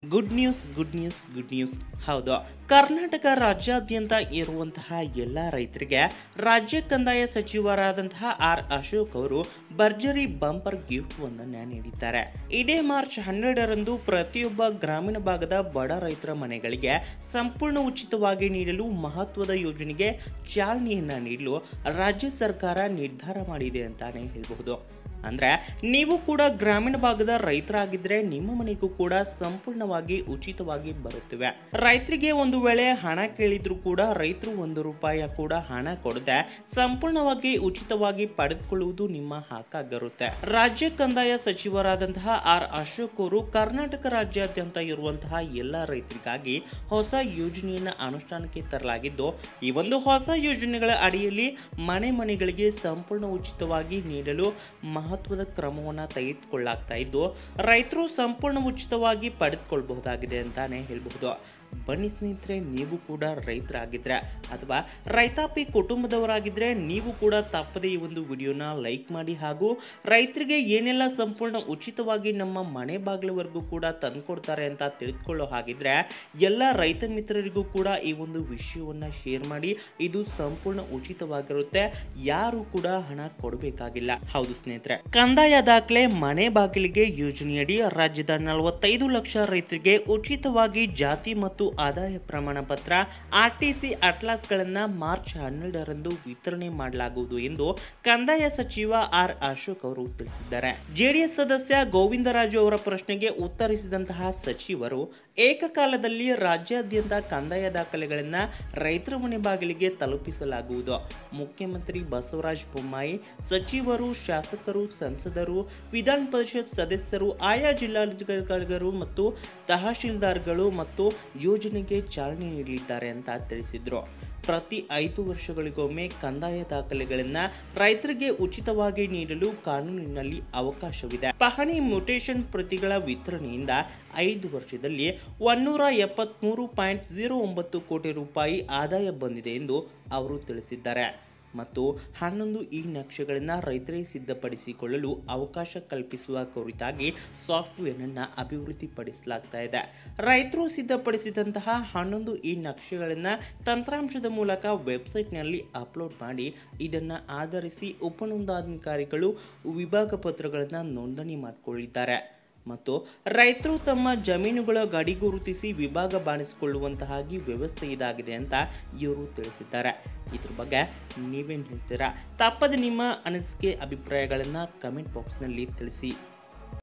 good news good news good news ಹೌದು ಕರ್ನಾಟಕ ರಾಜ್ಯಾದ್ಯಂತ ಇರುವಂತಹ ಎಲ್ಲ ರೈತರಿಗೆ ರಾಜ್ಯ ಕಂದಾಯ ಸಚಿವರಾದಂತಹ ಆರ್ ಅಶೋಕ್ ಅವರು ಭರ್ಜರಿ ಬಂಪರ್ ಗಿಫ್ಟ್ ಒಂದನ್ನು ನೀಡಿದ್ದಾರೆ ಇದೇ ಮಾರ್ಚ್ ಹನ್ನೆರಡರಂದು ಪ್ರತಿಯೊಬ್ಬ ಗ್ರಾಮೀಣ ಭಾಗದ ಬಡ ರೈತರ ಮನೆಗಳಿಗೆ ಸಂಪೂರ್ಣ ಉಚಿತವಾಗಿ ನೀಡಲು ಮಹತ್ವದ ಯೋಜನೆಗೆ ಚಾಲನೆಯನ್ನ ನೀಡಲು ರಾಜ್ಯ ಸರ್ಕಾರ ನಿರ್ಧಾರ ಮಾಡಿದೆ ಅಂತಾನೆ ಹೇಳಬಹುದು ಅಂದ್ರೆ ನೀವು ಕೂಡ ಗ್ರಾಮೀಣ ಭಾಗದ ರೈತರಾಗಿದ್ರೆ ನಿಮ್ಮ ಮನೆಗೂ ಕೂಡ ಸಂಪೂರ್ಣವಾಗಿ ಉಚಿತವಾಗಿ ಬರುತ್ತವೆ ರೈತರಿಗೆ ಒಂದು ವೇಳೆ ಹಣ ಕೇಳಿದ್ರು ಕೂಡ ರೈತರು ಒಂದು ರೂಪಾಯಿ ಕೂಡ ಹಣ ಕೊಡದೆ ಸಂಪೂರ್ಣವಾಗಿ ಉಚಿತವಾಗಿ ಪಡೆದುಕೊಳ್ಳುವುದು ನಿಮ್ಮ ಹಕ್ಕಾಗಿರುತ್ತೆ ರಾಜ್ಯ ಕಂದಾಯ ಸಚಿವರಾದಂತಹ ಆರ್ ಅಶೋಕ್ ಅವರು ಕರ್ನಾಟಕ ರಾಜ್ಯಾದ್ಯಂತ ಇರುವಂತಹ ಎಲ್ಲ ರೈತರಿಗಾಗಿ ಹೊಸ ಯೋಜನೆಯನ್ನ ಅನುಷ್ಠಾನಕ್ಕೆ ತರಲಾಗಿದ್ದು ಈ ಒಂದು ಹೊಸ ಯೋಜನೆಗಳ ಅಡಿಯಲ್ಲಿ ಮನೆ ಮನೆಗಳಿಗೆ ಸಂಪೂರ್ಣ ಉಚಿತವಾಗಿ ನೀಡಲು ಮಹತ್ವದ ಕ್ರಮವನ್ನು ತೆಗೆದುಕೊಳ್ಳಲಾಗ್ತಾ ಇದ್ದು ರೈತರು ಸಂಪೂರ್ಣ ಉಚಿತವಾಗಿ ಪಡೆದುಕೊಳ್ಬಹುದಾಗಿದೆ ಅಂತಾನೆ ಹೇಳಬಹುದು ಬನ್ನಿ ಸ್ನೇಹಿತರೆ ನೀವು ಕೂಡ ರೈತರಾಗಿದ್ರೆ ಅಥವಾ ರೈತಾಪಿ ಕುಟುಂಬದವರಾಗಿದ್ರೆ ನೀವು ಕೂಡ ತಪ್ಪದೆ ಈ ಒಂದು ವಿಡಿಯೋನ ಲೈಕ್ ಮಾಡಿ ಹಾಗೂ ರೈತರಿಗೆ ಏನೆಲ್ಲ ಸಂಪೂರ್ಣ ಉಚಿತವಾಗಿ ನಮ್ಮ ಮನೆ ಬಾಗಿಲವರೆಗೂ ಕೂಡ ತಂದುಕೊಡ್ತಾರೆ ಅಂತ ತಿಳಿದುಕೊಳ್ಳೋ ಹಾಗಿದ್ರೆ ಎಲ್ಲ ರೈತ ಮಿತ್ರರಿಗೂ ಕೂಡ ಈ ಒಂದು ವಿಷಯವನ್ನ ಶೇರ್ ಮಾಡಿ ಇದು ಸಂಪೂರ್ಣ ಉಚಿತವಾಗಿರುತ್ತೆ ಯಾರು ಕೂಡ ಹಣ ಕೊಡಬೇಕಾಗಿಲ್ಲ ಹೌದು ಸ್ನೇಹಿತರೆ ಕಂದಾಯ ದಾಖಲೆ ಮನೆ ಬಾಗಿಲಿಗೆ ಯೋಜನೆಯಡಿ ರಾಜ್ಯದ ನಲವತ್ತೈದು ಲಕ್ಷ ರೈತರಿಗೆ ಉಚಿತವಾಗಿ ಜಾತಿ ಮತ್ತು ಆದಾಯ ಪ್ರಮಾಣ ಪತ್ರ ಆರ್ಟಿಸಿ ಅಟ್ಲಾಸ್ಗಳನ್ನ ಮಾರ್ಚ್ ಹನ್ನೆರಡರಂದು ವಿತರಣೆ ಮಾಡಲಾಗುವುದು ಎಂದು ಕಂದಾಯ ಸಚಿವ ಆರ್ ಅಶೋಕ್ ಅವರು ತಿಳಿಸಿದ್ದಾರೆ ಜೆಡಿಎಸ್ ಸದಸ್ಯ ಗೋವಿಂದರಾಜು ಅವರ ಪ್ರಶ್ನೆಗೆ ಉತ್ತರಿಸಿದಂತಹ ಸಚಿವರು ಏಕಕಾಲದಲ್ಲಿ ರಾಜ್ಯಾದ್ಯಂತ ಕಂದಾಯ ದಾಖಲೆಗಳನ್ನ ರೈತರ ಮನೆ ಬಾಗಿಲಿಗೆ ತಲುಪಿಸಲಾಗುವುದು ಮುಖ್ಯಮಂತ್ರಿ ಬಸವರಾಜ ಬೊಮ್ಮಾಯಿ ಸಚಿವರು ಶಾಸಕರು ಸಂಸದರು ವಿಧಾನ ಪರಿಷತ್ ಸದಸ್ಯರು ಆಯಾ ಜಿಲ್ಲಾಧಿಕಾರಿಗಳು ಮತ್ತು ತಹಶೀಲ್ದಾರ್ಗಳು ಮತ್ತು ಯೋಜನೆಗೆ ಚಾಲನೆ ನೀಡಲಿದ್ದಾರೆ ಅಂತ ತಿಳಿಸಿದ್ರು ಪ್ರತಿ ಐದು ವರ್ಷಗಳಿಗೊಮ್ಮೆ ಕಂದಾಯ ದಾಖಲೆಗಳನ್ನ ರೈತರಿಗೆ ಉಚಿತವಾಗಿ ನೀಡಲು ಕಾನೂನಿನಲ್ಲಿ ಅವಕಾಶವಿದೆ ಪಹಣಿ ಮ್ಯೂಟೇಷನ್ ಪ್ರತಿಗಳ ವಿತರಣೆಯಿಂದ ಐದು ವರ್ಷದಲ್ಲಿ ಒನ್ನೂರ ಎಪ್ಪತ್ಮೂರು ಪಾಯಿಂಟ್ ಜೀರೋ ಒಂಬತ್ತು ಕೋಟಿ ರೂಪಾಯಿ ಆದಾಯ ಬಂದಿದೆ ಎಂದು ಅವರು ತಿಳಿಸಿದ್ದಾರೆ ಮತ್ತು ಹನ್ನೊಂದು ಈ ನಕ್ಷೆಗಳನ್ನು ರೈತರೇ ಸಿದ್ಧಪಡಿಸಿಕೊಳ್ಳಲು ಅವಕಾಶ ಕಲ್ಪಿಸುವ ಕುರಿತಾಗಿ ಸಾಫ್ಟ್ವೇರ್ನನ್ನು ಅಭಿವೃದ್ಧಿಪಡಿಸಲಾಗ್ತಾ ಇದೆ ರೈತರು ಸಿದ್ಧಪಡಿಸಿದಂತಹ ಹನ್ನೊಂದು ಈ ನಕ್ಷೆಗಳನ್ನು ತಂತ್ರಾಂಶದ ಮೂಲಕ ವೆಬ್ಸೈಟ್ನಲ್ಲಿ ಅಪ್ಲೋಡ್ ಮಾಡಿ ಇದನ್ನು ಆಧರಿಸಿ ಉಪನೋಂದಾಧಿಕಾರಿಗಳು ವಿಭಾಗ ಪತ್ರಗಳನ್ನು ನೋಂದಣಿ ಮಾಡಿಕೊಳ್ಳಿದ್ದಾರೆ ಮತ್ತು ರೈತರು ತಮ್ಮ ಜಮೀನುಗಳ ಗಡಿ ಗುರುತಿಸಿ ವಿಭಾಗ ಬಾಣಿಸಿಕೊಳ್ಳುವಂತಹಾಗಿ ವ್ಯವಸ್ಥೆ ಇದಾಗಿದೆ ಅಂತ ಇವರು ತಿಳಿಸಿದ್ದಾರೆ ಇದ್ರ ಬಗ್ಗೆ ನೀವೇನು ಹೇಳ್ತೀರಾ ತಪ್ಪದೆ ನಿಮ್ಮ ಅನಿಸಿಕೆ ಅಭಿಪ್ರಾಯಗಳನ್ನು ಕಮೆಂಟ್ ಬಾಕ್ಸ್ನಲ್ಲಿ ತಿಳಿಸಿ